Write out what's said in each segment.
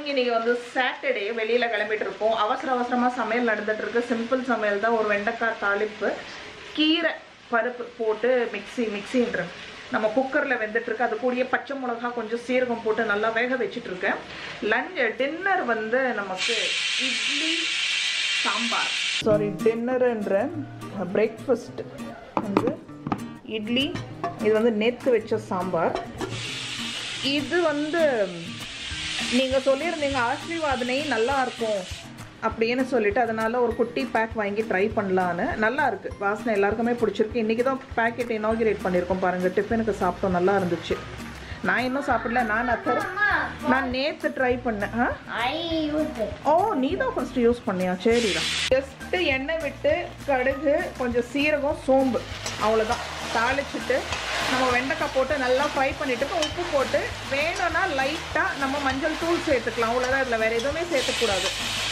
Morning இன்னைக்கு வந்து Saturday வெளியில கிளம்பிட்டு இருக்கோம் அவசர அவசரமா சமையல் நடந்துட்டு இருக்கு சிம்பிள் சமையல் தான் ஒரு வெண்டைக்காய் தாளிப்பு கீரை பருப்பு போட்டு மிக்ஸி மிக்ஸின்ற நம்ம குக்கரில் வெந்துட்டு இருக்கு அது கூடயே பச்சை மிளகா கொஞ்சம் சீரகம் போட்டு நல்லா வேக வச்சுட்டு இருக்கேன் லஞ்ச் டின்னர் வந்து நமக்கு இட்லி சாம்பார் சாரி டின்னருன்ற பிரேக்ஃபாஸ்ட் வந்து இட்லி இது வந்து நேற்று வச்ச சாம்பார் இது வந்து நீங்கள் சொல்லியிருந்தீங்க ஆசீர்வாதனை நல்லா இருக்கும் அப்படின்னு சொல்லிட்டு அதனால ஒரு குட்டி பேக் வாங்கி ட்ரை பண்ணலான்னு நல்லா இருக்கு வாசனை எல்லாருக்குமே பிடிச்சிருக்கு இன்றைக்கி தான் பேக்கெட் இனாகிரேட் பண்ணியிருக்கோம் பாருங்கள் டிஃபனுக்கு சாப்பிட்டோம் நல்லா இருந்துச்சு நான் இன்னும் சாப்பிடல நான் அத்தர் நான் நேற்று ட்ரை பண்ணேன் ஆ I used it. ஓ நீ தான் ஃபர்ஸ்ட் யூஸ் பண்ணியா சரிதான் ஜஸ்ட் எண்ணெய் விட்டு கடுகு கொஞ்சம் சீரகம் சோம்பு அவ்வளோதான் தாளிச்சிட்டு நம்ம வெண்டைக்காய் போட்டு நல்லா ஃப்ரை பண்ணிட்டு இப்ப உப்பு போட்டு வேணும்னா லைட்டாக நம்ம மஞ்சள் தூள் சேர்த்துக்கலாம் அவ்வளோதான் இதில் வேறு எதுவுமே சேர்த்துக்கூடாது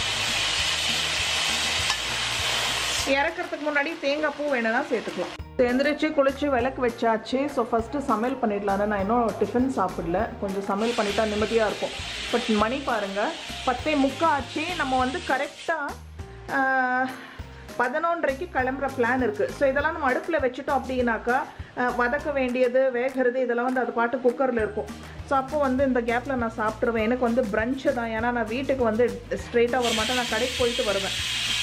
இறக்கிறதுக்கு முன்னாடி தேங்காய் பூ வேணும்னா சேர்த்துக்கலாம் எந்திரிச்சு குளிச்சு விளக்கு வச்சாச்சு ஸோ ஃபஸ்ட்டு சமையல் பண்ணிடலான்னு நான் இன்னும் டிஃபன் சாப்பிடல கொஞ்சம் சமையல் பண்ணிட்டா நிம்மதியாக இருக்கும் பட் மணி பாருங்கள் பத்தே முக்கா ஆச்சு நம்ம வந்து கரெக்டாக பதினொன்றரைக்கு கிளம்புற பிளான் இருக்குது ஸோ இதெல்லாம் நம்ம அடுப்பில் வச்சுட்டோம் அப்படின்னாக்கா அஹ், வதக்க வேண்டியது வேகிறது இதெல்லாம் வந்து அது பாட்டு குக்கரில் இருக்கும் ஸோ அப்போ வந்து இந்த கேப்பில் நான் சாப்பிட்ருவேன் எனக்கு வந்து பிரஞ்சு தான் ஏன்னா நான் வீட்டுக்கு வந்து ஸ்ட்ரெயிட்டாக வர மாட்டேன் நான் கடைக்கு போயிட்டு வருவேன்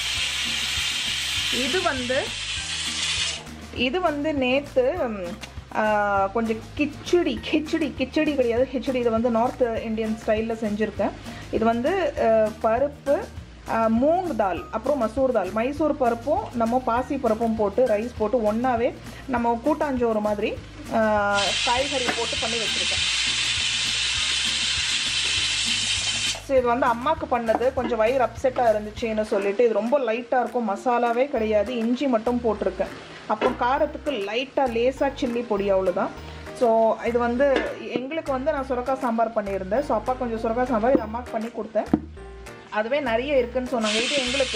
இது வந்து இது வந்து நேற்று கொஞ்சம் கிச்சடி கிச்சடி கிச்சடி கிடையாது கிச்சடி இது வந்து நார்த் இந்தியன் ஸ்டைலில் செஞ்சுருக்கேன் இது வந்து அஹ், பருப்பு அஹ், மூங் தால் அப்புறம் மசூர் தால் மைசூர் பருப்பும் நம்ம பாசி பருப்பும் போட்டு ரைஸ் போட்டு ஒன்றாவே நம்ம கூட்டாஞ்சோறு மாதிரி அஹ், காய்கறி போட்டு பண்ணி வச்சுருக்கேன் ஸோ இது வந்து அம்மாவுக்கு பண்ணது கொஞ்சம் வயிறு அப்செட்டாக இருந்துச்சுன்னு சொல்லிட்டு இது ரொம்ப லைட்டாக இருக்கும் மசாலாவே கிடையாது இஞ்சி மட்டும் போட்டிருக்கேன் அப்புறம் காரத்துக்கு லைட்டாக லேசாக சில்லி பொடி அவ்வளோதான் ஸோ இது வந்து எங்களுக்கு வந்து நான் சுரக்காய் சாம்பார் பண்ணியிருந்தேன் ஸோ அப்பா கொஞ்சம் சுரக்காய் சாம்பார் இது அம்மாவுக்கு பண்ணி கொடுத்தேன் அதுவே நிறைய இருக்குன்னு சொன்னாங்க இது எங்களுக்கு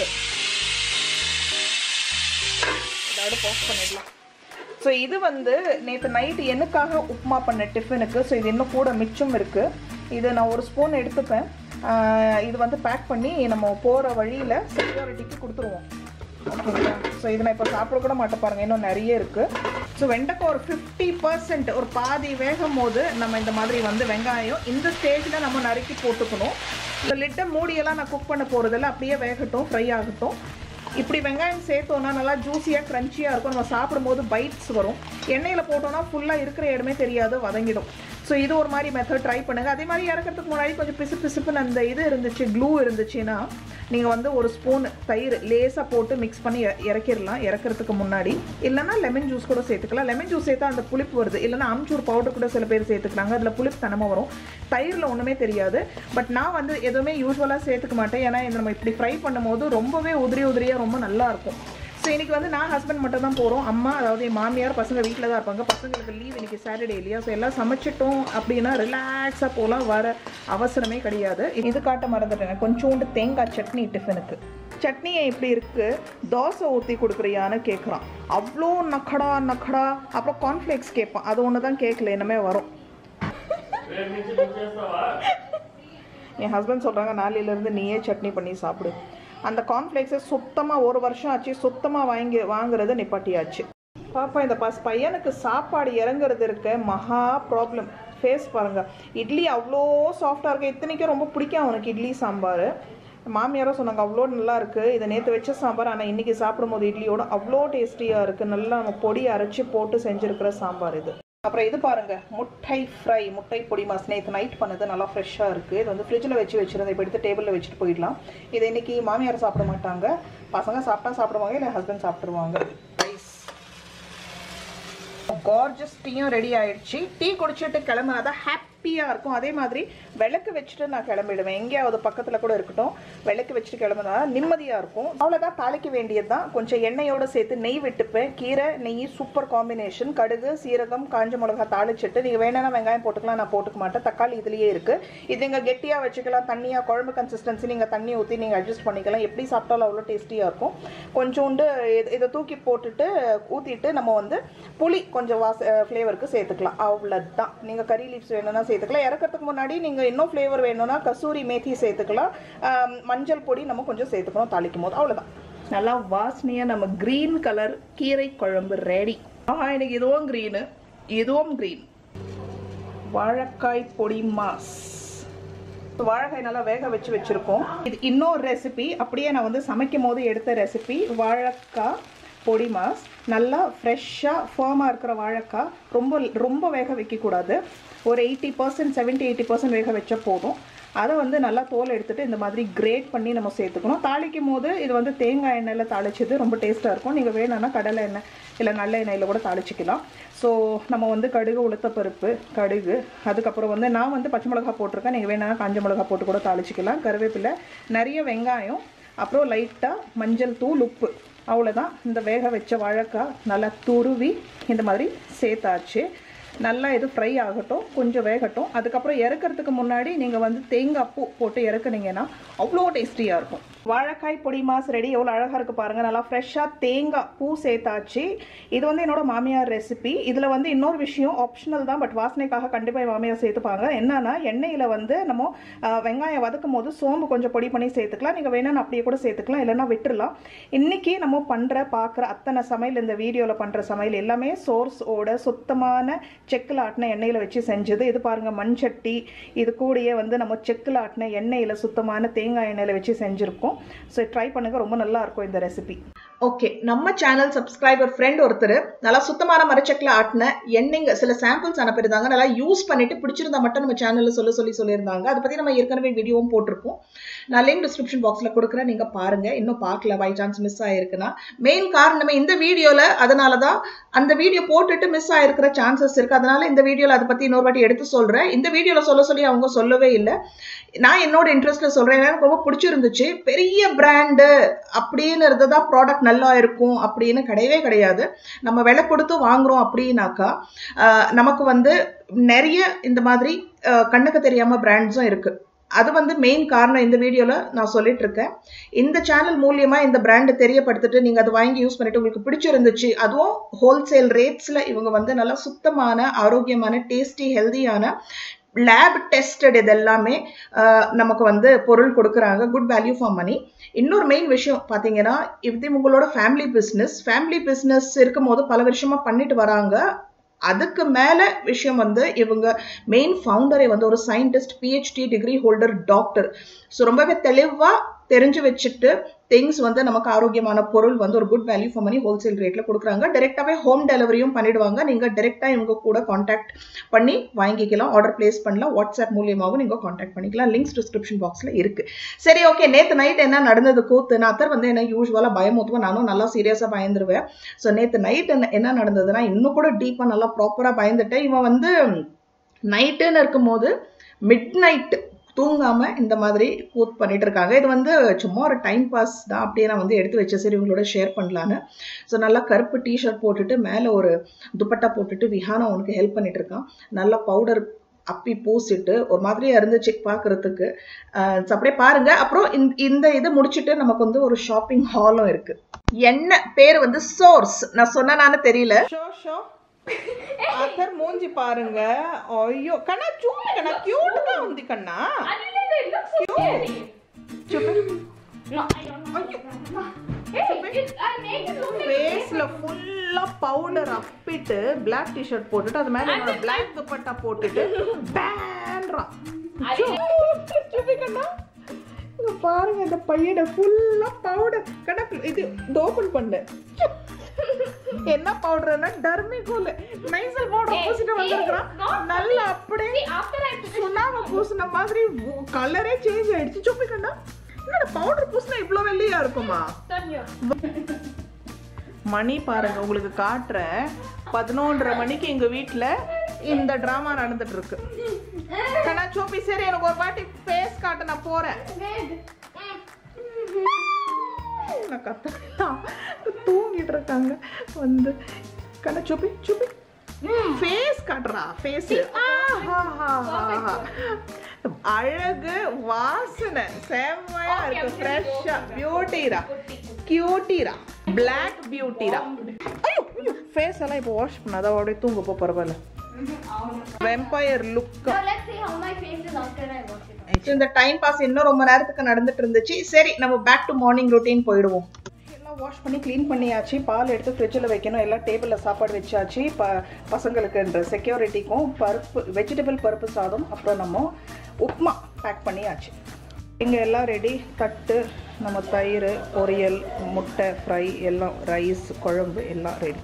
இதோட போஸ்ட் பண்ணிடலாம் ஸோ இது வந்து நேற்று நைட்டு எனக்காக உப்புமா பண்ண டிஃபனுக்கு ஸோ இது இன்னும் கூட மிச்சம் இருக்குது இது நான் ஒரு ஸ்பூன் எடுத்துப்பேன் ஆஹ் இது வந்து பேக் பண்ணி நம்ம போகிற வழியில் செக்யூரிட்டிக்கு கொடுத்துருவோம் ஓகேங்களா ஸோ இது நான் இப்போ சாப்பிட கூட மாட்டேன் பாருங்க இன்னும் நிறைய இருக்குது ஸோ வெண்டைக்காய் ஒரு ஃபிஃப்டி பர்சன்ட் ஒரு பாதி வேகும் போது நம்ம இந்த மாதிரி வந்து வெங்காயம் இந்த ஸ்டேஜில் நம்ம நறுக்கி போட்டுக்கணும் இந்த லிட்டை மூடியெல்லாம் நான் குக் பண்ண போகிறதில்ல அப்படியே வேகட்டும் ஃப்ரை ஆகட்டும் இப்படி வெங்காயம் சேர்த்தோன்னா நல்லா ஜூஸியாக க்ரன்ச்சியாக இருக்கும் நம்ம சாப்பிடும்போது பைட்ஸ் வரும் எண்ணெயில் போட்டோன்னா ஃபுல்லாக இருக்கிற இடமே தெரியாது வதங்கிடும் ஸோ இது ஒரு மாதிரி மெத்தட் ட்ரை பண்ணுங்கள் அதே மாதிரி இறக்கிறதுக்கு முன்னாடி கொஞ்சம் பிசு பிசுப்புன்னு அந்த இது இருந்துச்சு க்ளூ இருந்துச்சுன்னா நீங்கள் வந்து ஒரு ஸ்பூன் தயிர் லேசாக போட்டு மிக்ஸ் பண்ணி இற- இறக்கிடலாம் இறக்கிறதுக்கு முன்னாடி இல்லைன்னா லெமன் ஜூஸ் கூட சேர்த்துக்கலாம் லெமன் ஜூஸ் சேர்த்தா அந்த புளிப்பு வருது இல்லைன்னா அம்ச்சூர் பவுடர் கூட சில பேர் சேர்த்துக்கிறாங்க அதில் புளிப்பு தனமாக வரும் தயிரில் ஒன்றுமே தெரியாது பட் நான் வந்து எதுவுமே யூஸ்வலாக சேர்த்துக்க மாட்டேன் ஏன்னா இதை நம்ம இப்படி ஃப்ரை பண்ணும்போது ரொம்பவே உதிரி உதிரியாக ரொம்ப நல்லா இருக்கும் ஸோ இன்னைக்கு வந்து நான் ஹஸ்பண்ட் மட்டும் தான் போகிறோம் அம்மா அதாவது என் மாமியார் பசங்க வீட்டில் தான் இருப்பாங்க பசங்களுக்கு லீவ் இன்னைக்கு சாட்டர்டே இல்லையா ஸோ எல்லாம் சமைச்சிட்டோம் அப்படின்னா ரிலாக்ஸாக போகலாம் வர அவசரமே கிடையாது இது காட்ட மறந்துட்டேன் கொஞ்சோண்டு தேங்காய் சட்னி டிஃபனுக்கு சட்னியை இப்படி இருக்கு தோசை ஊற்றி கொடுக்குறியான்னு கேட்குறான் அவ்வளோ நக்கடா நக்கடா அப்புறம் கார்ன்ஃப்ளேக்ஸ் கேட்பான் அது ஒன்று தான் கேட்கல என்னமே வரும் என் ஹஸ்பண்ட் சொல்கிறாங்க நாளையிலேருந்து நீயே சட்னி பண்ணி சாப்பிடு அந்த கார்ன்ஃப்ளேக்ஸை சுத்தமாக ஒரு வருஷம் ஆச்சு சுத்தமாக வாங்கி வாங்குறத நிப்பாட்டியாச்சு பாப்பா இந்த பஸ் பையனுக்கு சாப்பாடு இறங்குறது இருக்க மகா ப்ராப்ளம் ஃபேஸ் பாருங்க இட்லி அவ்வளோ சாஃப்டாக இருக்கு இத்தனைக்கும் ரொம்ப பிடிக்கும் அவனுக்கு இட்லி சாம்பார் மாமியாரும் சொன்னாங்க அவ்வளோ நல்லா இருக்குது இதை நேற்று வச்ச சாம்பார் ஆனால் இன்றைக்கி சாப்பிடும்போது இட்லியோட அவ்வளோ டேஸ்டியாக இருக்குது நல்லா நம்ம பொடி அரைச்சி போட்டு செஞ்சுருக்கிற சாம்பார் இது அப்புறம் இது பாருங்க முட்டை ஃப்ரை முட்டை பொடி மாஸ் நேற்று நைட் பண்ணது நல்லா ஃப்ரெஷ்ஷாக இருக்குது இது வந்து ஃப்ரிட்ஜில் வச்சு வச்சுருந்தேன் இப்போ எடுத்து டேபிளில் வச்சுட்டு போயிடலாம் இதை இன்னைக்கு மாமியார் சாப்பிட மாட்டாங்க பசங்க சாப்பிட்டா சாப்பிடுவாங்க இல்லை ஹஸ்பண்ட் சாப்பிட்ருவாங்க ரைஸ் கார்ஜஸ் டீயும் ரெடி ஆயிடுச்சு டீ குடிச்சிட்டு கிளம்புனா தான் ஹாப்பியாக இருக்கும் அதே மாதிரி விளக்கு வச்சுட்டு நான் கிளம்பிடுவேன் எங்கேயாவது பக்கத்தில் கூட இருக்கட்டும் விளக்கு வச்சுட்டு கிளம்புனா நிம்மதியாக இருக்கும் அவ்வளோதான் தாளிக்க வேண்டியது தான் கொஞ்சம் எண்ணெயோடு சேர்த்து நெய் விட்டுப்பேன் கீரை நெய் சூப்பர் காம்பினேஷன் கடுகு சீரகம் காஞ்ச மிளகா தாளிச்சிட்டு நீங்கள் வேணும்னா வெங்காயம் போட்டுக்கலாம் நான் போட்டுக்க மாட்டேன் தக்காளி இதுலேயே இருக்குது இது நீங்கள் கெட்டியாக வச்சுக்கலாம் தண்ணியாக குழம்பு கன்சிஸ்டன்சி நீங்கள் தண்ணி ஊற்றி நீங்கள் அட்ஜஸ்ட் பண்ணிக்கலாம் எப்படி சாப்பிட்டாலும் அவ்வளோ டேஸ்டியாக இருக்கும் கொஞ்சோண்டு இது- இதை தூக்கி போட்டுட்டு ஊற்றிட்டு நம்ம வந்து புளி கொஞ்சம் வாச ஃப்ளேவருக்கு சேர்த்துக்கலாம் அவ்வளோதான் நீங்கள் கறி லீவ்ஸ் வேணும்னா சேர்த்து சேர்த்துக்கலாம் இறக்கிறதுக்கு முன்னாடி நீங்கள் இன்னும் ஃப்ளேவர் வேணும்னா கசூரி மேத்தி சேர்த்துக்கலாம் ஆம், மஞ்சள் பொடி நம்ம கொஞ்சம் சேர்த்துக்கணும் தாளிக்கும் போது அவ்வளோதான் நல்லா வாசனையாக நம்ம க்ரீன் கலர் கீரை குழம்பு ரெடி ஆஹா எனக்கு இதுவும் க்ரீனு இதுவும் க்ரீன் வாழைக்காய் பொடி மாஸ் வாழைக்காய் நல்லா வேக வச்சு வச்சுருக்கோம் இது இன்னொரு ரெசிபி அப்படியே நான் வந்து சமைக்கும் போது எடுத்த ரெசிபி வாழைக்காய் பொடி மாஸ் நல்லா ஃப்ரெஷ்ஷாக ஃபார்மாக இருக்கிற வாழைக்காய் ரொம்ப ரொம்ப வேக வைக்கக்கூடாது ஒரு eighty percent seventy eighty percent வேக வச்சா போதும் அதை வந்து நல்லா தோல் எடுத்துட்டு இந்த மாதிரி கிரேட் பண்ணி நம்ம சேர்த்துக்கணும் தாளிக்கும் போது இது வந்து தேங்காய் எண்ணெயில் தாளிச்சது ரொம்ப டேஸ்ட்டாக இருக்கும் நீங்கள் வேணும்னா கடலை எண்ணெய் இல்லை நல்ல எண்ணெயில் கூட தாளிச்சிக்கலாம் ஸோ நம்ம வந்து கடுகு உளுத்தப்பருப்பு கடுகு அதுக்கப்புறம் வந்து நான் வந்து பச்சை மிளகா போட்டிருக்கேன் நீங்கள் வேணும்னா காஞ்ச மிளகா போட்டு கூட தாளிச்சிக்கலாம் கருவேப்பிலை நிறைய வெங்காயம் அப்புறம் லைட்டாக மஞ்சள் தூள் உப்பு அவ்வளோதான் இந்த வேக வச்ச வாழைக்காய் நல்லா துருவி இந்த மாதிரி சேர்த்தாச்சு நல்லா இது ஃப்ரை ஆகட்டும் கொஞ்சம் வேகட்டும் அதுக்கப்புறம் இறக்கிறதுக்கு முன்னாடி நீங்கள் வந்து தேங்காய் பூ போட்டு இறக்குனீங்கன்னா அவ்வளோ டேஸ்டியாக இருக்கும் வாழைக்காய் பொடி மாஸ் ரெடி எவ்வளோ அழகாக இருக்குது பாருங்கள் நல்லா ஃப்ரெஷ்ஷாக தேங்காய் பூ சேர்த்தாச்சு இது வந்து என்னோட மாமியார் ரெசிபி இதில் வந்து இன்னொரு விஷயம் ஆப்ஷனல் தான் பட் வாசனைக்காக கண்டிப்பாக என் மாமியார் சேர்த்துப்பாங்க என்னன்னா எண்ணெயில் வந்து நம்ம அஹ், வெங்காயம் வதக்கும் போது சோம்பு கொஞ்சம் பொடி பண்ணி சேர்த்துக்கலாம் நீங்கள் வேணும்னு அப்படியே கூட சேர்த்துக்கலாம் இல்லைன்னா விட்டுறலாம் இன்னைக்கு நம்ம பண்ணுற பார்க்குற அத்தனை சமையல் இந்த வீடியோவில் பண்ணுற சமையல் எல்லாமே சோர்ஸோட சுத்தமான செக்கில் ஆட்டின எண்ணெயில் வச்சு செஞ்சது இது பாருங்க மண் சட்டி இது கூடயே வந்து நம்ம செக்கில் ஆட்டின எண்ணெயில் சுத்தமான தேங்காய் எண்ணெயில் வச்சு செஞ்சுருக்கோம் ஸோ ட்ரை பண்ணுங்க ரொம்ப நல்லா இருக்கும் இந்த ரெசிபி ஓகே நம்ம சேனல் சப்ஸ்கிரைபர் ஃப்ரெண்ட் ஒருத்தர் நல்லா சுத்தமான மரச்சக்கில் ஆட்டின எண்ணெய்ங்க சில சாம்பிள்ஸ் அனுப்பியிருந்தாங்க நல்லா யூஸ் பண்ணிட்டு பிடிச்சிருந்தா மட்டும் நம்ம சேனலில் சொல்ல சொல்லி சொல்லியிருந்தாங்க அதை பற்றி நம்ம ஏற்கனவே வீடியோவும் போட்டிருக்கோம் நான் லிங்க் டிஸ்கிரிப்ஷன் பாக்ஸில் கொடுக்குறேன் நீங்கள் பாருங்கள் இன்னும் பார்க்கல பை சான்ஸ் மிஸ் ஆகிருக்குன்னா மெயின் காரணமே இந்த வீடியோவில் அதனால தான் அந்த வீடியோ போட்டுட்டு மிஸ் ஆகிருக்கிற சான்சஸ் இருக்குது அதனால இந்த வீடியோவில் அதை பற்றி இன்னொரு வாட்டி எடுத்து சொல்கிறேன் இந்த வீடியோவில் சொல்ல சொல்லி அவங்க சொல்லவே இல்லை நான் என்னோட இன்ட்ரெஸ்ட்ல சொல்றேன் எனக்கு ரொம்ப பிடிச்சிருந்துச்சு பெரிய பிராண்டு அப்படின்னு தான் ப்ராடக்ட் நல்லா இருக்கும் அப்படின்னு கிடையவே கிடையாது நம்ம விலை கொடுத்து வாங்குறோம் அப்படின்னாக்கா ஆஹ், நமக்கு வந்து நிறைய இந்த மாதிரி ஆஹ், கண்ணுக்கு தெரியாம பிராண்ட்ஸும் இருக்கு அது வந்து மெயின் காரணம் இந்த வீடியோவில் நான் சொல்லிட்டு இருக்கேன் இந்த சேனல் மூலியமா இந்த பிராண்டை தெரியப்படுத்திட்டு நீங்கள் அதை வாங்கி யூஸ் பண்ணிட்டு உங்களுக்கு பிடிச்சிருந்துச்சு அதுவும் ஹோல்சேல் ரேட்ஸில் இவங்க வந்து நல்லா சுத்தமான ஆரோக்கியமான டேஸ்டி ஹெல்தியான லேப் டெஸ்டட் இது எல்லாமே ஆஹ், நமக்கு வந்து பொருள் கொடுக்குறாங்க குட் வேல்யூ ஃபார் மணி இன்னொரு மெயின் விஷயம் பார்த்தீங்கன்னா இது உங்களோட ஃபேமிலி பிஸ்னஸ் ஃபேமிலி பிஸ்னஸ் இருக்கும்போது பல வருஷமா பண்ணிட்டு வராங்க அதுக்கு மேல விஷயம் வந்து இவங்க மெயின் ஃபவுண்டரே வந்து ஒரு scientist PhD degree holder doctor so ரொம்பவே தெளிவா தெரிஞ்சு வச்சுட்டு திங்ஸ் வந்து நமக்கு ஆரோக்கியமான பொருள் வந்து ஒரு good value for money wholesale ரேட்ல கொடுக்குறாங்க டைரெக்டாகவே ஹோம் டெலிவரியும் பண்ணிடுவாங்க நீங்க டைரெக்டா இவங்க கூட காண்டாக்ட் பண்ணி வாங்கிக்கலாம் ஆர்டர் பிளேஸ் பண்ணலாம் வாட்ஸ்அப் மூலியமாகவும் நீங்க காண்டாக்ட் பண்ணிக்கலாம் லிங்க்ஸ் டிஸ்கிரிப்ஷன் பாக்ஸ்ல இருக்கு சரி ஓகே நேத்து நைட் என்ன நடந்தது கூத்து நான் அத்தர் வந்து என்ன யூஸ்வலா பயமுத்துவேன் நானும் நல்லா சீரியஸா பயந்துருவேன் ஸோ நேத்து நைட் என்ன என்ன நடந்ததுன்னா இன்னும் கூட டீப்பா நல்லா ப்ராப்பரா பயந்துட்டேன் இவன் வந்து நைட்டுன்னு இருக்கும்போது மிட் நைட் தூங்காம இந்த மாதிரி கூத் பண்ணிட்டு இருக்காங்க இது வந்து சும்மா ஒரு டைம் பாஸ் தான் அப்படியே நான் வந்து எடுத்து வச்சேன் சரி உங்களோட ஷேர் பண்ணலான்னு ஸோ நல்லா கருப்பு டிஷர்ட் போட்டுட்டு மேலே ஒரு துப்பட்டா போட்டுட்டு விஹானா உனக்கு ஹெல்ப் பண்ணிட்டு இருக்கான் நல்லா பவுடர் அப்பி பூசிட்டு ஒரு மாதிரியா இருந்துச்சு பார்க்கறதுக்கு அஹ் so அப்படியே பாருங்க அப்புறம் இந்த- இந்த இது முடிச்சுட்டு நமக்கு வந்து ஒரு ஷாப்பிங் ஹாலும் இருக்கு என்ன பேர் வந்து சோர்ஸ் நான் சொன்னானு தெரியல ஷோ ஷோ అతను మూంజి పారుంగ అయ్యో కన్నా చూడు కన్నా క్యూట్ గా ఉంది కన్నా I didn't know it looks so scary. చూపి No, I don't know. Hey, it's, I make it look like ஃபேஸ்ல ஃபுல்லா பவுடர் அப்பிட்டு பிளாக் டிஷர்ட் போட்டுட்டு அது மேல என்னோட பிளாக் துப்பட்டா போட்டுட்டு பேன்றான் சுபி கண்ணா இங்க பாருங்க இந்த பையனை ஃபுல்லா பவுடர் கணக்கு இது ஓபன் பண்ணு என்ன பவுடர்னா டர்மிகோல் நைசல் பவுடர் பூசிட்டு வந்திருக்கான் நல்லா அப்படியே See, after I finished, சுண்ணாம்பு பூசின மாதிரி கலரே சேஞ்ச் ஆயிடுச்சு சுப்பி கண்ணா என்னடா பவுடர் பூசினா இவ்ளோ வெள்ளையா இருக்குமா turn here. மணி பாருங்க உங்களுக்கு காட்டுறேன் பதினொன்றரை மணிக்கு எங்க வீட்ல இந்த டிராமா நடந்துட்டு இருக்கு கண்ணா சோப்பி சரி எனக்கு ஒரு வாட்டி ஃபேஸ் காட்ட நான் போறேன் நான் கத்தலாம் தூங்கிட்டு இருக்காங்க வந்து கண்ணா சோப்பி சோப்பி ஃபேஸ் காட்டுறா ஃபேஸ் அழகு வாசனை செம்மையா இருக்கு ஃப்ரெஷ்ஷா பியூட்டிரா கியூட்டிரா பிளாக் பியூட்டிரா ஐயோ ஃபேஸ் எல்லாம் இப்போ வாஷ் பண்ணாதான் அப்படியே தூங்க போ பரவாயில்ல vampire look Now let's see how my face is after I wash it off. இந்த டைம் பாஸ் இன்னும் ரொம்ப நேரத்துக்கு நடந்துட்டு இருந்துச்சு சரி நம்ம பேக் டு மார்னிங் ரொட்டீன் போயிடுவோம் எல்லாம் வாஷ் பண்ணி க்ளீன் பண்ணியாச்சு பால் எடுத்து ஃப்ரிட்ஜில் வைக்கணும் எல்லாம் டேபிளில் சாப்பாடு வச்சாச்சு ப பசங்களுக்குன்ற செக்யூரிட்டிக்கும் பருப்பு வெஜிடபிள் பருப்பு சாதம் அப்புறம் நம்ம உப்மா பேக் பண்ணியாச்சு இங்கே எல்லாம் ரெடி தட்டு நம்ம தயிர் பொரியல் முட்டை ஃப்ரை எல்லாம் ரைஸ் குழம்பு எல்லாம் ரெடி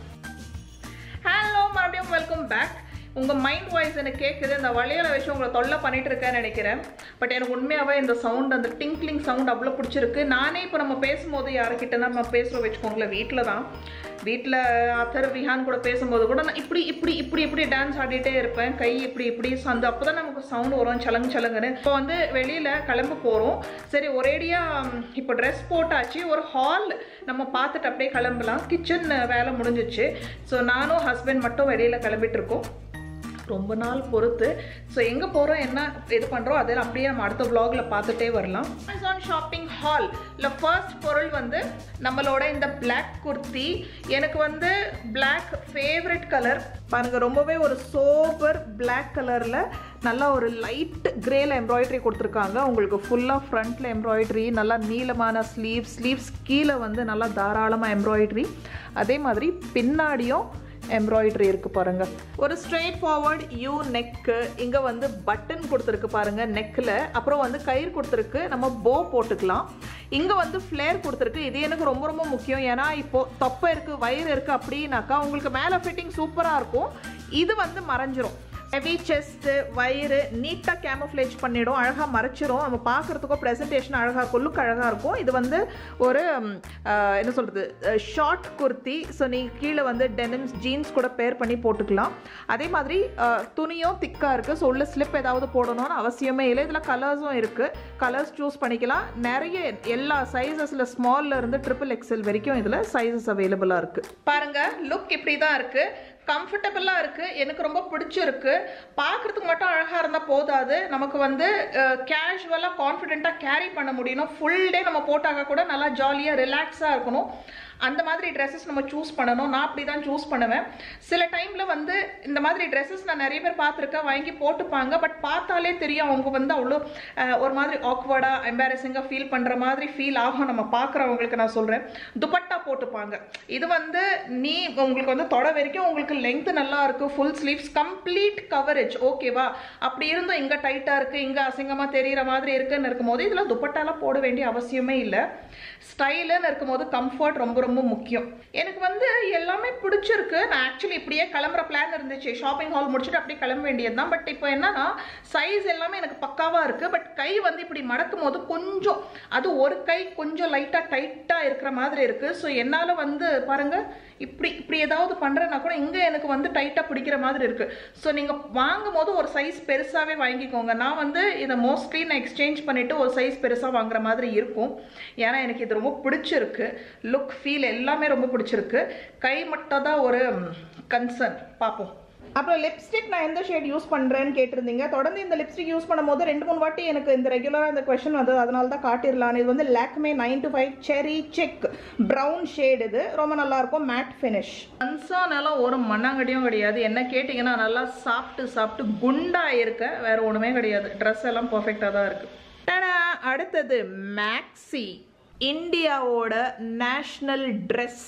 ஹலோ மறுபடியும் வெல்கம் பேக் உங்கள் மைண்ட் வாய்ஸ் எனக்கு கேட்குது இந்த வளையலை வச்சு உங்களை தொல்லை பண்ணிட்டு இருக்கேன்னு நினைக்கிறேன் பட் எனக்கு உண்மையாகவே இந்த சவுண்ட் அந்த டிங்க்லிங் சவுண்ட் அவ்வளோ பிடிச்சிருக்கு நானே இப்போ நம்ம பேசும்போது யாருக்கிட்ட நம்ம பேசுகிறோம் வச்சுக்கோங்களேன் வீட்டில் தான் வீட்டில் அத்தர் விஹான் கூட பேசும்போது கூட நான் இப்படி இப்படி இப்படி இப்படி டான்ஸ் ஆடிட்டே இருப்பேன் கை இப்படி இப்படி அந்த அப்போ தான் நமக்கு சவுண்ட் வரும் சலங்கு சலங்குன்னு இப்போ வந்து வெளியில் கிளம்ப போகிறோம் சரி ஒரேடியாக இப்போ ட்ரெஸ் போட்டாச்சு ஒரு ஹால் நம்ம பார்த்துட்டு அப்படியே கிளம்பலாம் கிச்சன் வேலை முடிஞ்சிச்சு ஸோ நானும் ஹஸ்பண்ட் மட்டும் வெளியில் கிளம்பிட்டு இருக்கோம் ரொம்ப நாள் பொறுத்து ஸோ எங்கே போகிறோம் என்ன இது பண்ணுறோம் அதில் அப்படியே நம்ம அடுத்த vlogல பார்த்துட்டே வரலாம் அமேசான் ஷாப்பிங் ஹால் இல்லை ஃபர்ஸ்ட் பொருள் வந்து நம்மளோட இந்த Black குர்த்தி எனக்கு வந்து Black ஃபேவரட் கலர் பாருங்க ரொம்பவே ஒரு சோபர் Black கலரில் நல்லா ஒரு லைட் கிரேல எம்ப்ராய்டரி கொடுத்துருக்காங்க உங்களுக்கு ஃபுல்லாக ஃப்ரண்ட்டில் எம்ப்ராய்டரி நல்லா நீளமான ஸ்லீவ்ஸ் ஸ்லீவ்ஸ் கீழே வந்து நல்லா தாராளமாக எம்ப்ராய்டரி அதே மாதிரி பின்னாடியும் எம்ப்ராய்டரி இருக்கு பாருங்க ஒரு ஸ்ட்ரெயிட் ஃபார்வர்ட் யூ நெக்கு இங்க வந்து பட்டன் கொடுத்துருக்கு பாருங்க நெக்கில் அப்புறம் வந்து கயிறு கொடுத்துருக்கு நம்ம போ போட்டுக்கலாம் இங்க வந்து ஃப்ளேர் கொடுத்துருக்கு இது எனக்கு ரொம்ப ரொம்ப முக்கியம் ஏன்னா இப்போ தொப்பை இருக்கு வயிறு இருக்கு அப்படின்னாக்கா உங்களுக்கு மேலே ஃபிட்டிங் சூப்பராக இருக்கும் இது வந்து மறைஞ்சிரும் ஹெவி செஸ்ட்டு வயிறு நீட்டாக கேமோஃப்ளேஜ் பண்ணிடும் அழகாக மறைச்சிரும் நம்ம பார்க்குறதுக்கும் ப்ரெசன்டேஷன் அழகாக இருக்கும் லுக் அழகாக இருக்கும் இது வந்து ஒரு ம், ஆஹ், என்ன சொல்கிறது ஷார்ட் குர்த்தி ஸோ நீங்கள் கீழே வந்து டெனிம்ஸ் ஜீன்ஸ் கூட பேர் பண்ணி போட்டுக்கலாம் அதே மாதிரி ஆஹ், துணியும் திக்காக இருக்குது ஸோ உள்ள ஸ்லிப் ஏதாவது போடணும்னு அவசியமே இல்லை இதில் கலர்ஸும் இருக்குது கலர்ஸ் சூஸ் பண்ணிக்கலாம் நிறைய எல்லா சைஸஸில் ஸ்மால்ல இருந்து ட்ரிபிள் எக்ஸல் வரைக்கும் இதில் சைஸஸ் அவைலபிளாக இருக்குது பாருங்கள் லுக் இப்படி தான் இருக்குது கம்ஃபர்டபுளாக இருக்குது எனக்கு ரொம்ப பிடிச்சிருக்கு பார்க்குறதுக்கு மட்டும் அழகாக இருந்தால் போதாது நமக்கு வந்து கேஷுவலாக கான்ஃபிடென்ட்டாக கேரி பண்ண முடியணும் ஃபுல் டே நம்ம போட்டாக்க கூட நல்லா ஜாலியாக ரிலாக்ஸாக இருக்கணும் அந்த மாதிரி ட்ரெஸ்ஸஸ் நம்ம சூஸ் பண்ணணும் நான் அப்படி தான் சூஸ் பண்ணுவேன் சில டைமில் வந்து இந்த மாதிரி ட்ரெஸ்ஸஸ் நான் நிறைய பேர் பார்த்துருக்கேன் வாங்கி போட்டுப்பாங்க பட் பார்த்தாலே தெரியும் அவங்க வந்து அவ்வளோ அஹ், ஒரு மாதிரி ஆக்வர்டாக எம்பாரசிங்காக ஃபீல் பண்ணுற மாதிரி ஃபீல் ஆகும் நம்ம பார்க்குறவங்களுக்கு நான் சொல்கிறேன் துப்பட்டா போட்டுப்பாங்க இது வந்து நீ உங்களுக்கு வந்து தொட வரைக்கும் உங்களுக்கு லெங்த் நல்லா இருக்கு ஃபுல் ஸ்லீவ்ஸ் கம்ப்ளீட் கவரேஜ் ஓகேவா அப்படி இருந்தும் இங்கே டைட்டாக இருக்குது இங்கே அசிங்கமாக தெரியிற மாதிரி இருக்குன்னு இருக்கும்போது இதில் துப்பட்டாலாம் போட வேண்டிய அவசியமே இல்லை ஸ்டைலுன்னு இருக்கும்போது கம்ஃபர்ட் ரொம்ப ரொம்ப முக்கியம் எனக்கு வந்து எல்லாமே பிடிச்சிருக்கு நான் ஆக்சுவலி இப்படியே கிளம்புற பிளான் இருந்துச்சு ஷாப்பிங் ஹால் முடிச்சுட்டு அப்படியே கிளம்ப வேண்டியது தான் பட் இப்போ என்னன்னா சைஸ் எல்லாமே எனக்கு பக்காவாக இருக்குது பட் கை வந்து இப்படி மடக்கும் போது கொஞ்சம் அது ஒரு கை கொஞ்சம் லைட்டாக டைட்டாக இருக்கிற மாதிரி இருக்குது ஸோ என்னால் வந்து பாருங்க இப்படி இப்படி ஏதாவது பண்ணுறேன்னா கூட இங்கே எனக்கு வந்து டைட்டாக பிடிக்கிற மாதிரி இருக்குது ஸோ நீங்கள் வாங்கும் போது ஒரு சைஸ் பெருசாகவே வாங்கிக்கோங்க நான் வந்து இதை மோஸ்ட்லி நான் எக்ஸ்சேஞ்ச் பண்ணிவிட்டு ஒரு சைஸ் பெருசாக வாங்குற மாதிரி இருக்கும் ஏன்னா எனக்கு இது ரொம்ப பிடிச்சிருக்கு லுக் ஃபீல் எல்லாமே ரொம்ப பிடிச்சிருக்கு கை மட்டும் தான் ஒரு கன்சர்ன் பார்ப்போம் அப்புறம் லிப்ஸ்டிக் நான் எந்த ஷேட் யூஸ் பண்ணுறேன்னு கேட்டிருந்தீங்க தொடர்ந்து இந்த லிப்ஸ்டிக் யூஸ் பண்ணும்போது ரெண்டு மூணு வாட்டி எனக்கு இந்த ரெகுலராக இந்த கொஷின் வந்தது அதனால தான் காட்டிடலான்னு இது வந்து Lakme nine to five cherry check brown shade இது ரொம்ப நல்லா இருக்கும் மேட் ஃபினிஷ் கன்சானால ஒரு மண்ணாங்கடியும் கிடையாது என்ன கேட்டிங்கன்னா நல்லா சாப்பிட்டு சாப்பிட்டு குண்டா இருக்க வேற ஒன்றுமே கிடையாது ட்ரெஸ் எல்லாம் பர்ஃபெக்டாக தான் இருக்கு டடா அடுத்தது மேக்ஸி இந்தியாவோட நேஷ்னல் ட்ரெஸ்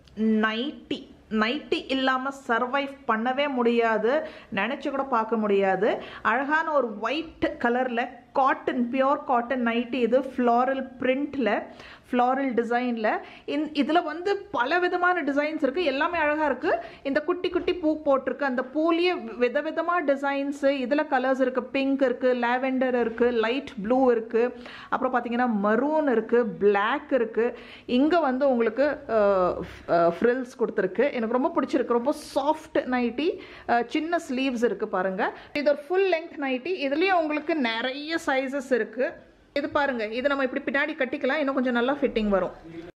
நைட்டி நைட்டி இல்லாமல் சர்வைவ் பண்ணவே முடியாது நினச்சி கூட பார்க்க முடியாது அழகான ஒரு ஒயிட் கலரில் காட்டன் பியோர் காட்டன் நைட்டி இது ஃப்ளாரல் பிரிண்டில் ஃப்ளாரல் டிசைனில் இந் இதில் வந்து பல விதமான டிசைன்ஸ் இருக்குது எல்லாமே அழகாக இருக்குது இந்த குட்டி குட்டி பூ போட்டிருக்கு அந்த பூலேயே விதவிதமாக டிசைன்ஸு இதில் கலர்ஸ் இருக்குது பிங்க் இருக்குது லாவெண்டர் இருக்குது லைட் ப்ளூ இருக்குது அப்புறம் பார்த்தீங்கன்னா மரூன் இருக்குது பிளாக் இருக்குது இங்கே வந்து உங்களுக்கு ஃப்ரில்ஸ் கொடுத்துருக்கு எனக்கு ரொம்ப பிடிச்சிருக்கு ரொம்ப சாஃப்ட் நைட்டி சின்ன ஸ்லீவ்ஸ் இருக்குது பாருங்கள் இது ஒரு ஃபுல் லெங்க் நைட்டி இதுலேயும் உங்களுக்கு நிறைய சைஸஸ் இருக்குது இது பாருங்க இது நம்ம இப்படி பின்னாடி கட்டிக்கலாம் இன்னும் கொஞ்சம் நல்லா ஃபிட்டிங் வரும்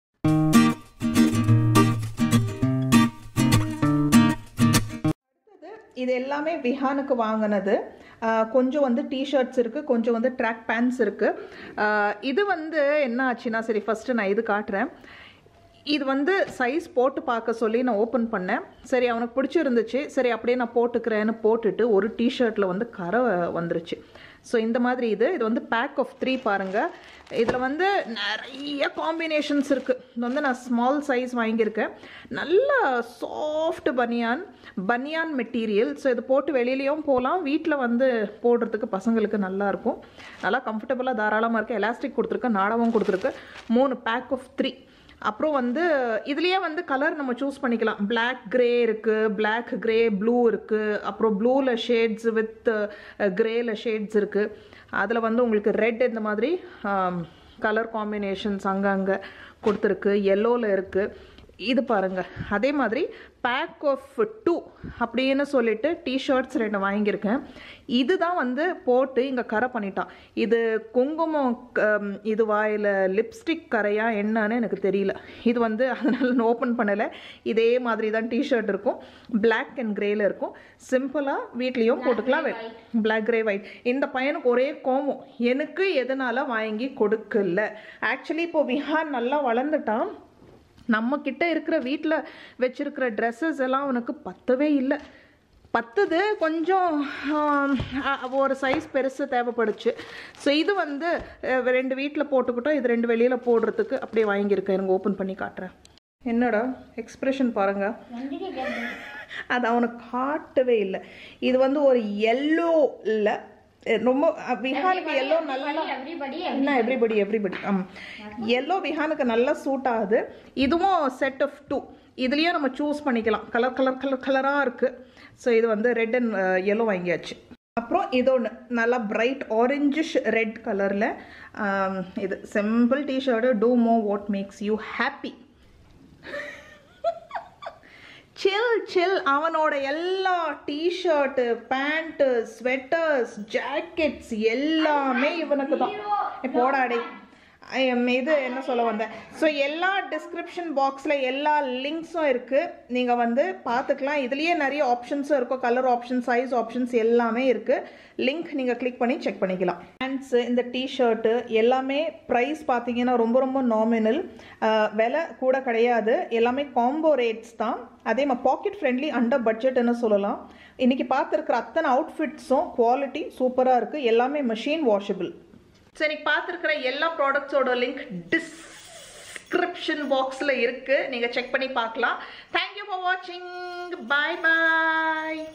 அடுத்தது இது எல்லாமே விஹானுக்கு வாங்கினது ஆஹ் கொஞ்சம் வந்து டிஷர்ட்ஸ் இருக்குது கொஞ்சம் வந்து ட்ராக் பேண்ட்ஸ் இருக்குது இது வந்து என்ன ஆச்சுன்னா சரி ஃபஸ்ட்டு நான் இது காட்டுறேன் இது வந்து சைஸ் போட்டு பார்க்க சொல்லி நான் ஓப்பன் பண்ணேன் சரி அவனுக்கு பிடிச்சிருந்துச்சு சரி அப்படியே நான் போட்டுக்கிறேன்னு போட்டுட்டு ஒரு டிஷர்ட்டில் வந்து கரை வந்துருச்சு ஸோ இந்த மாதிரி இது இது வந்து பேக் ஆஃப் த்ரீ பாருங்கள் இதில் வந்து நிறைய காம்பினேஷன்ஸ் இருக்குது இது வந்து நான் ஸ்மால் சைஸ் வாங்கியிருக்கேன் நல்ல soft banian banian material so இது போட்டு வெளியிலையும் போகலாம் வீட்டில் வந்து போடுறதுக்கு பசங்களுக்கு நல்லா இருக்கும் நல்லா கம்ஃபர்டபுளாக தாராளமாக இருக்குது எலாஸ்டிக் கொடுத்துருக்கு நாடகம் கொடுத்துருக்கு மூணு பேக் ஆஃப் த்ரீ அப்புறம் வந்து இதுலேயே வந்து கலர் நம்ம சூஸ் பண்ணிக்கலாம் பிளாக் கிரே இருக்குது பிளாக் கிரே ப்ளூ இருக்குது அப்புறம் ப்ளூவில் ஷேட்ஸ் வித் கிரேல ஷேட்ஸ் இருக்குது அதில் வந்து உங்களுக்கு ரெட் இந்த மாதிரி கலர் காம்பினேஷன்ஸ் அங்கங்கே கொடுத்துருக்கு எல்லோவில் இருக்குது இது பாருங்க அதே மாதிரி பேக் ஆஃப் டூ அப்படின்னு சொல்லிட்டு டிஷர்ட்ஸ் ரெண்டு வாங்கியிருக்கேன் இதுதான் வந்து போட்டு இங்கே கரை பண்ணிட்டான் இது குங்குமம் க- இதுவா இல்லை லிப்ஸ்டிக் கரையா என்னன்னு எனக்கு தெரியல இது வந்து அதனால நான் ஓப்பன் பண்ணலை இதே மாதிரி தான் டிஷர்ட் இருக்கும் Black அண்ட் கிரேல இருக்கும் சிம்பிளாக வீட்லேயும் போட்டுக்கலாம் Black கிரே ஒயிட் இந்த பையனுக்கு ஒரே கோவம் எனக்கு எதனால வாங்கி கொடுக்கல ஆக்சுவலி இப்போ விஹான் நல்லா வளர்ந்துட்டான் நம்ம கிட்ட இருக்கிற வீட்டில் வச்சிருக்கிற ட்ரெஸ்ஸஸ் எல்லாம் அவனுக்கு பத்தவே இல்லை பத்துது கொஞ்சம் ஆம், அ- ஒரு சைஸ் பெருசு தேவைப்படுச்சு ஸோ இது வந்து அஹ், ரெண்டு வீட்டில் போட்டுக்கிட்டோம் இது ரெண்டு வெளியில் போடுறதுக்கு அப்படியே வாங்கியிருக்கேன் எனக்கு ஓப்பன் பண்ணி காட்டுறேன் என்னடா எக்ஸ்பிரஷன் பாருங்க அது அவனுக்கு காட்டவே இல்லை இது வந்து ஒரு எல்லோ இல்லை ரொம்ப அஹ், விஹானுக்கு எல்லோ நல்லா everybody என்ன எவ்ரிபடி எவ்ரிபடி ஆமாம் எல்லோ விஹானுக்கு நல்லா சூட் ஆகுது இதுவும் செட் ஆஃப் டூ இதுலேயும் நம்ம சூஸ் பண்ணிக்கலாம் கலர் கலர் கலர் கலராக இருக்குது ஸோ இது வந்து ரெட் அண்ட் எல்லோ வாங்கியாச்சு அப்புறம் இதொன்று நல்லா பிரைட் ஆரஞ்சிஷ் ரெட் கலரில் இது simple tshirt do more what makes you happy chill chill அவனோட எல்லா டிஷர்ட்டு பேண்ட்டு ஸ்வெட்டர்ஸ் ஜாக்கெட்ஸ் எல்லாமே இவனுக்கு தான் போடாடே இது என்ன சொல்ல வந்தேன் ஸோ எல்லா டிஸ்கிரிப்ஷன் பாக்ஸில் எல்லா லிங்க்ஸும் இருக்குது நீங்கள் வந்து பார்த்துக்கலாம் இதுலேயே நிறைய ஆப்ஷன்ஸும் இருக்கும் கலர் ஆப்ஷன் சைஸ் ஆப்ஷன்ஸ் எல்லாமே இருக்குது லிங்க் நீங்கள் கிளிக் பண்ணி செக் பண்ணிக்கலாம் பேண்ட்ஸு இந்த டிஷர்ட்டு எல்லாமே ப்ரைஸ் பார்த்தீங்கன்னா ரொம்ப ரொம்ப நாமினல் விலை கூட கிடையாது எல்லாமே காம்போ ரேட்ஸ் தான் அதே மாதிரி பாக்கெட் ஃப்ரெண்ட்லி அண்டர் பட்ஜெட்னு சொல்லலாம் இன்னைக்கு பார்த்துருக்குற அத்தனை அவுட்ஃபிட்ஸும் குவாலிட்டி சூப்பராக இருக்குது எல்லாமே மெஷின் வாஷபிள் சரி பார்த்துருக்கிற எல்லா ப்ராடக்ட்ஸோட லிங்க் டிஸ்கிரிப்ஷன் பாக்ஸில் இருக்குது நீங்கள் செக் பண்ணி பார்க்கலாம் தேங்க்யூ ஃபார் வாட்சிங் பாய் பாய்